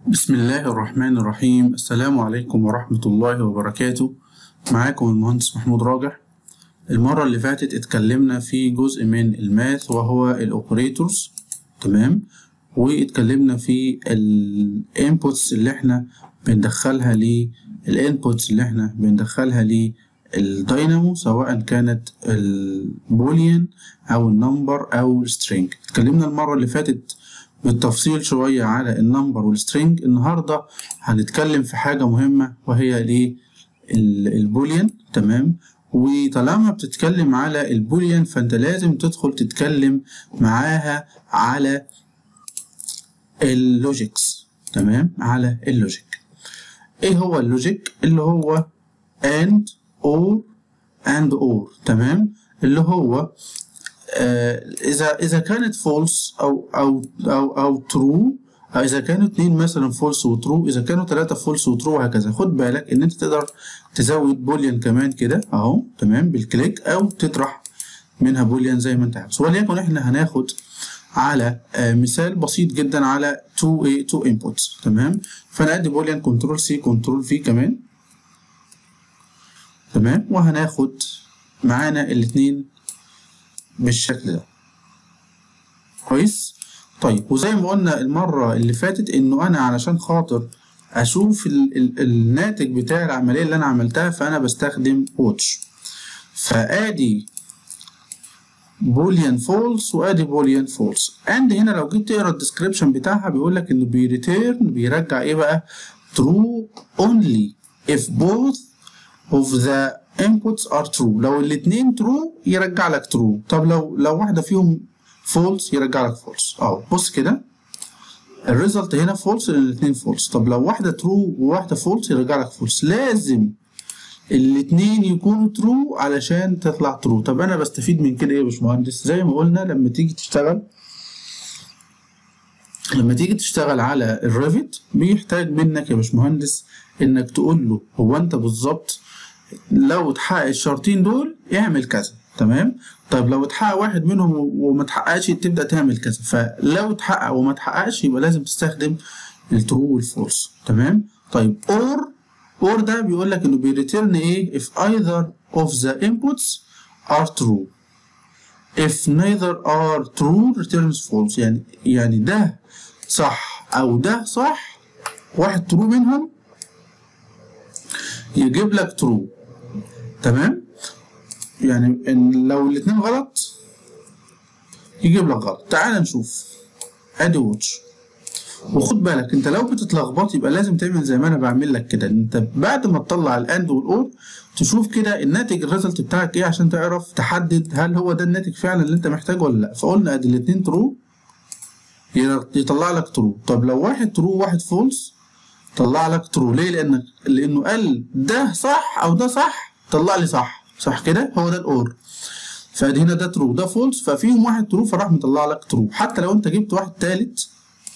بسم الله الرحمن الرحيم السلام عليكم ورحمة الله وبركاته معاكم المهندس محمود راجح المرة اللي فاتت اتكلمنا في جزء من الماث وهو الاوبريتورز تمام واتكلمنا في الانبوتس اللي احنا بندخلها للانبوتس اللي احنا بندخلها للداينامو سواء كانت البوليان او النمبر او السترينج اتكلمنا المرة اللي فاتت بالتفصيل شوية على النمبر والسترينج النهاردة هنتكلم في حاجة مهمة وهي ليه البوليان تمام وطالما بتتكلم على البوليان فانت لازم تدخل تتكلم معاها على اللوجيكس تمام على اللوجيك ايه هو اللوجيك اللي هو and or and or تمام اللي هو آه اذا اذا كانت فولس او او او او ترو أو اذا كانوا اتنين مثلا فولس وترو اذا كانوا تلاتة فولس وترو وهكذا خد بالك ان انت تقدر تزود بوليان كمان كده اهو تمام بالكليك او تطرح منها بوليان زي ما انت عاوز وليكن احنا هناخد على آه مثال بسيط جدا على 2 ايه 2 انبوتس تمام فانا ادي بوليان كنترول سي كنترول في كمان تمام وهناخد معانا الاتنين بالشكل ده كويس طيب وزي ما قلنا المرة اللي فاتت انه انا علشان خاطر اشوف ال ال الناتج بتاع العملية اللي انا عملتها فانا بستخدم واتش فادي بوليان فولس وادي بوليان فولس اند هنا لو جيت تقرا الديسكريبشن بتاعها بيقول لك انه بيريتيرن بيرجع ايه بقى true only if both of the inputs are true لو الاتنين true يرجع لك true طب لو لو واحدة فيهم false يرجع لك false اهو بص كده الريزلت هنا false لان الاتنين false طب لو واحدة true وواحدة false يرجع لك false لازم الاتنين يكونوا true علشان تطلع true طب انا بستفيد من كده ايه يا باشمهندس زي ما قلنا لما تيجي تشتغل لما تيجي تشتغل على الريفت بيحتاج منك يا باشمهندس انك تقول له هو انت بالظبط لو اتحقق الشرطين دول اعمل كذا تمام طيب لو اتحقق واحد منهم وما اتحققش تبدا تعمل كذا فلو اتحقق وما اتحققش يبقى لازم تستخدم الترو والفولس تمام طيب اور اور ده بيقول لك انه بيريتيرن ايه if either of the inputs are true if neither are true returns false يعني يعني ده صح او ده صح واحد ترو منهم يجيب لك ترو تمام يعني إن لو الاتنين غلط يجيب لك غلط تعال نشوف ادي واتش وخد بالك انت لو بتتلخبط يبقى لازم تعمل زي ما انا بعمل لك كده انت بعد ما تطلع الاند والاور تشوف كده الناتج الريزلت بتاعك ايه عشان تعرف تحدد هل هو ده الناتج فعلا اللي انت محتاجه ولا لا فقلنا ادي الاتنين ترو يطلع لك ترو طب لو واحد ترو وواحد فولس طلع لك ترو ليه لان لانه قال ده صح او ده صح طلع لي صح صح كده هو ده الاور فادي هنا ده ترو ده فولس ففيهم واحد ترو فراح مطلع لك ترو حتى لو انت جبت واحد تالت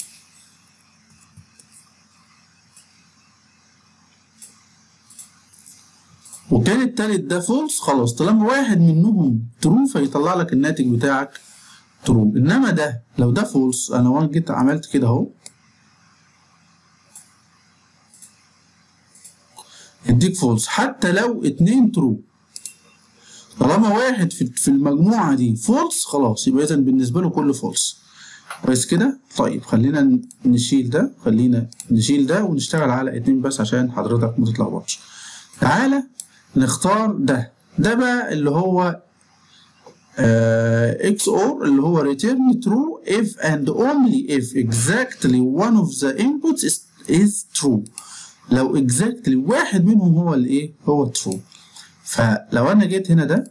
وكان التالت ده فولس خلاص طالما واحد منهم ترو فيطلع لك الناتج بتاعك ترو انما ده لو ده فولس انا وانا جيت عملت كده اهو يديك فولس حتى لو اتنين ترو طالما واحد في في المجموعة دي فولس خلاص يبقى إذا بالنسبة له كله فولس كويس كده طيب خلينا نشيل ده خلينا نشيل ده ونشتغل على اتنين بس عشان حضرتك ما تتلخبطش تعالى نختار ده ده بقى اللي هو اكس اور اللي هو return true if and only if exactly one of the inputs is, is true لو exactly واحد منهم هو اللي ايه هو true فلو انا جيت هنا ده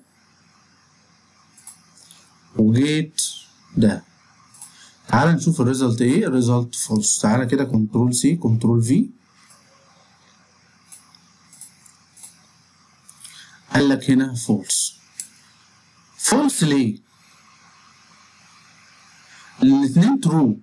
وجيت ده تعال نشوف الريزلت ايه الريزلت فولس تعالى كده كنترول سي كنترول في قال لك هنا فولس فولس ليه الاتنين ترو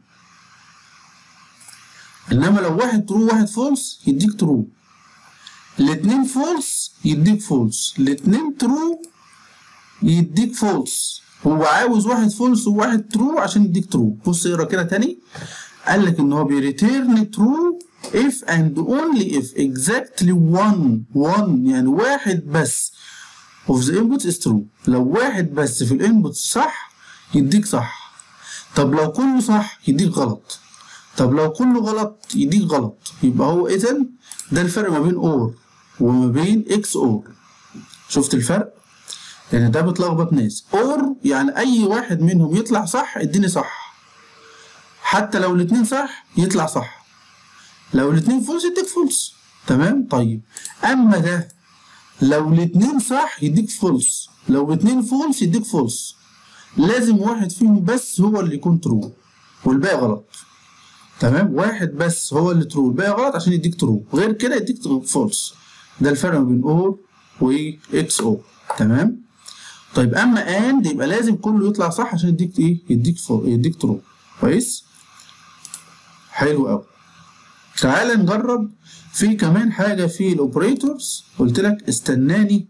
انما لو واحد ترو واحد فولس يديك ترو الاتنين فولس يديك فولس الاتنين ترو يديك فولس هو عاوز واحد فولس وواحد ترو عشان يديك ترو بص اقرا كده تاني قال لك ان هو بيريتيرن ترو if and only if exactly one one يعني واحد بس of the inputs is true لو واحد بس في الانبوت صح يديك صح طب لو كله صح يديك غلط طب لو كله غلط يديك غلط يبقى هو اذا ده الفرق ما بين اور وما بين اكس اور شفت الفرق لان ده بتلخبط ناس اور يعني اي واحد منهم يطلع صح اديني صح حتى لو الاتنين صح يطلع صح لو الاتنين فولس يديك فولس تمام طيب اما ده لو الاتنين صح يديك فولس لو الاتنين فولس يديك فولس لازم واحد فيهم بس هو اللي يكون ترو والباقي غلط تمام واحد بس هو اللي ترو الباقي غلط عشان يديك ترو غير كده يديك فولس ده الفرق ما بين اور واكس او تمام طيب اما اند يبقى لازم كله يطلع صح عشان يديك ايه يديك فور يديك ترو كويس حلو قوي تعال نجرب في كمان حاجة في الاوبريتورز قلت لك استناني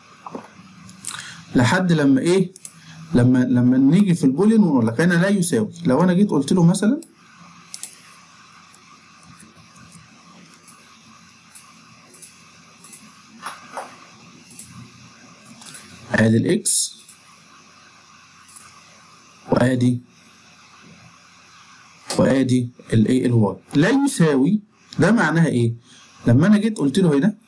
لحد لما ايه لما لما نيجي في البولين ونقول لك انا لا يساوي لو انا جيت قلت له مثلا ادي الاكس وادي وادي الايه الواي لا يساوي ده معناها ايه لما انا جيت قلت له هنا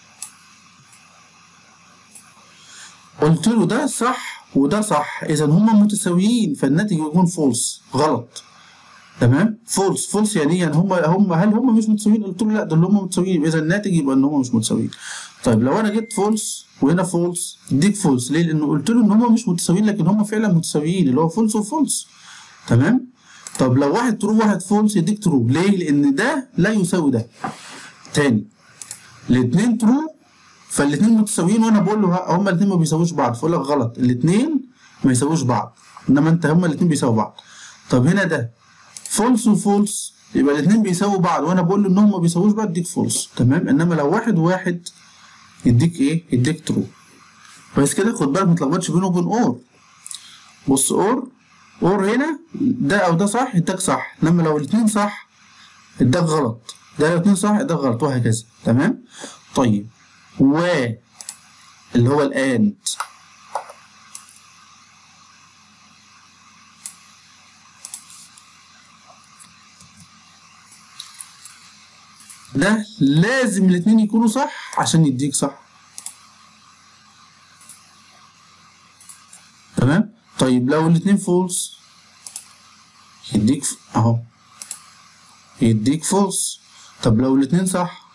قلت له ده صح وده صح اذا هما متساويين فالناتج يكون فولس غلط تمام فولس فولس يعني يعني هم هم هل هم مش متساويين قلت له لا دول هم متساويين اذا الناتج يبقى ان هم مش متساويين طيب لو انا جبت فولس وهنا فولس يديك فولس ليه لانه قلت له ان هم مش متساويين لكن هم فعلا متساويين اللي هو فولس وفولس تمام طب لو واحد ترو واحد فولس يديك ترو ليه لان ده لا يساوي ده تاني الاثنين ترو فالاثنين متساويين وانا بقول له هما الاثنين ما بيساووش بعض فاقول لك غلط الاثنين ما يساووش بعض انما انت هما الاثنين بيساووا بعض طب هنا ده فولس وفولس يبقى الاثنين بيساووا بعض وانا بقول له ان هم ما بيساووش بعض يديك فولس تمام انما لو واحد وواحد يديك ايه يديك ترو بس كده خد بالك ما تلخبطش بينه وبين اور بص اور اور هنا ده او ده صح اداك صح انما لو الاثنين صح اداك غلط ده لو الاثنين صح اداك غلط وهكذا تمام طيب و اللي هو الاند ده لازم الاثنين يكونوا صح عشان يديك صح تمام طيب لو الاثنين فولس يديك ف... اهو يديك فولس طب لو الاثنين صح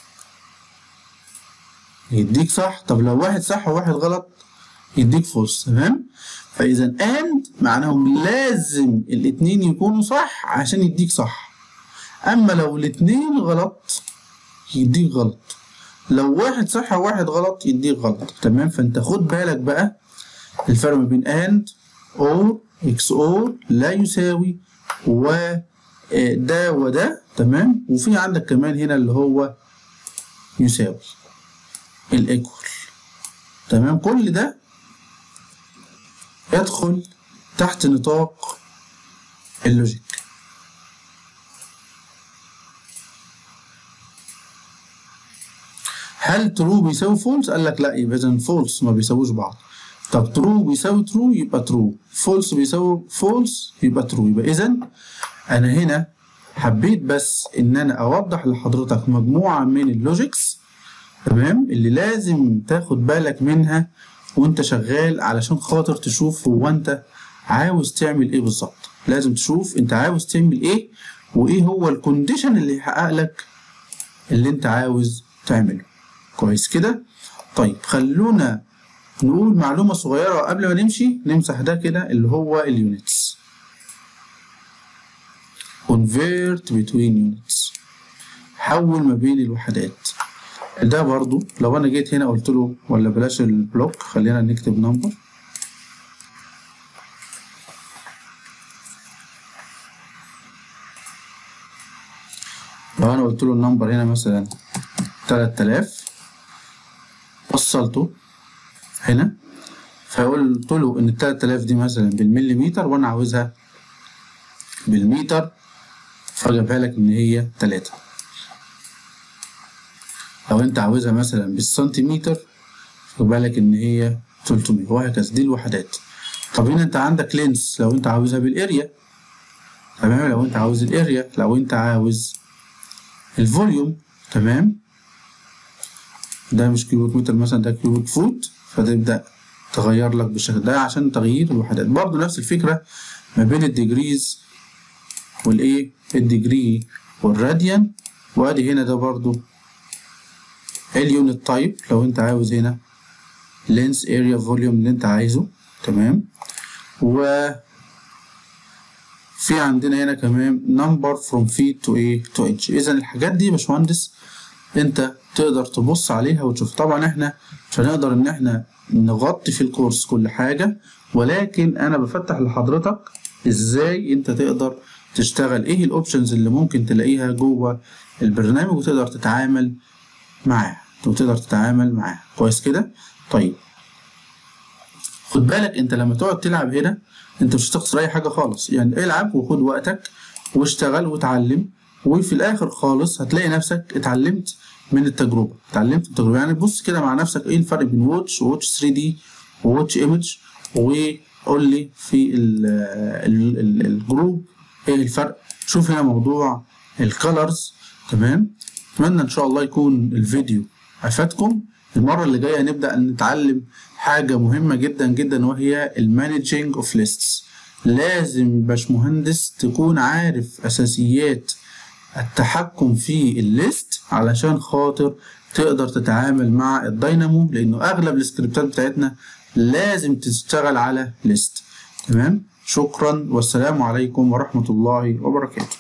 يديك صح طب لو واحد صح وواحد غلط يديك فولس تمام فاذا اند معناهم لازم الاثنين يكونوا صح عشان يديك صح اما لو الاتنين غلط يديك غلط لو واحد صح وواحد غلط يديك غلط تمام فانت خد بالك بقى الفرق ما بين اند اور اكس اور لا يساوي و ده وده تمام وفي عندك كمان هنا اللي هو يساوي الايكوال تمام كل ده يدخل تحت نطاق اللوجيك هل ترو بيساوي فولس؟ قال لك لا يبقى اذا فولس ما بيساووش بعض. طب ترو بيساوي ترو يبقى ترو، فولس بيساوي فولس يبقى ترو، يبقى اذا انا هنا حبيت بس ان انا اوضح لحضرتك مجموعه من اللوجيكس تمام اللي لازم تاخد بالك منها وانت شغال علشان خاطر تشوف هو انت عاوز تعمل ايه بالظبط لازم تشوف انت عاوز تعمل ايه وايه هو الكونديشن اللي يحقق لك اللي انت عاوز تعمله كويس كده طيب خلونا نقول معلومة صغيرة قبل ما نمشي نمسح ده كده اللي هو اليونتس convert between units حول ما بين الوحدات ده برضو لو انا جيت هنا قلت له ولا بلاش البلوك خلينا نكتب نمبر لو انا قلت له النمبر هنا مثلا 3000 وصلته هنا فقلت له ان ال 3000 دي مثلا بالمليمتر وانا عاوزها بالمتر فجابها لك ان هي 3 لو انت عاوزها مثلا بالسنتيمتر خد بالك ان هي 300 وهكذا دي الوحدات طب هنا انت عندك لينس لو انت عاوزها بالاريا تمام لو انت عاوز الاريا لو انت عاوز الفوليوم تمام ده مش كيوبيك متر مثلا ده كيوبيك فوت فتبدأ تغير لك بالشكل ده عشان تغيير الوحدات برضه نفس الفكرة ما بين الديجريز والايه الديجري والراديان وادي هنا ده برضه اليونت تايب لو انت عاوز هنا لينس اريا فوليوم اللي انت عايزه تمام و في عندنا هنا كمان نمبر فروم فيت تو ايه تو انش اذا الحاجات دي يا باشمهندس انت تقدر تبص عليها وتشوف طبعا احنا مش هنقدر ان احنا نغطي في الكورس كل حاجه ولكن انا بفتح لحضرتك ازاي انت تقدر تشتغل ايه الاوبشنز اللي ممكن تلاقيها جوه البرنامج وتقدر تتعامل معاها وتقدر تتعامل معاها كويس كده طيب خد بالك انت لما تقعد تلعب هنا انت مش هتخسر اي حاجه خالص يعني العب وخد وقتك واشتغل وتعلم وفي الاخر خالص هتلاقي نفسك اتعلمت من التجربه اتعلمت من التجربه يعني بص كده مع نفسك ايه الفرق بين واتش وواتش 3 دي وواتش ايمج وقول لي في ال ال ال الجروب ايه الفرق شوف هنا موضوع الكالرز تمام اتمنى ان شاء الله يكون الفيديو افادكم المره اللي جايه نبدا نتعلم حاجه مهمه جدا جدا وهي المانجينج اوف ليستس لازم باشمهندس تكون عارف اساسيات التحكم في الليست علشان خاطر تقدر تتعامل مع الداينامو لانه اغلب السكريبتات بتاعتنا لازم تشتغل على ليست تمام شكرا والسلام عليكم ورحمه الله وبركاته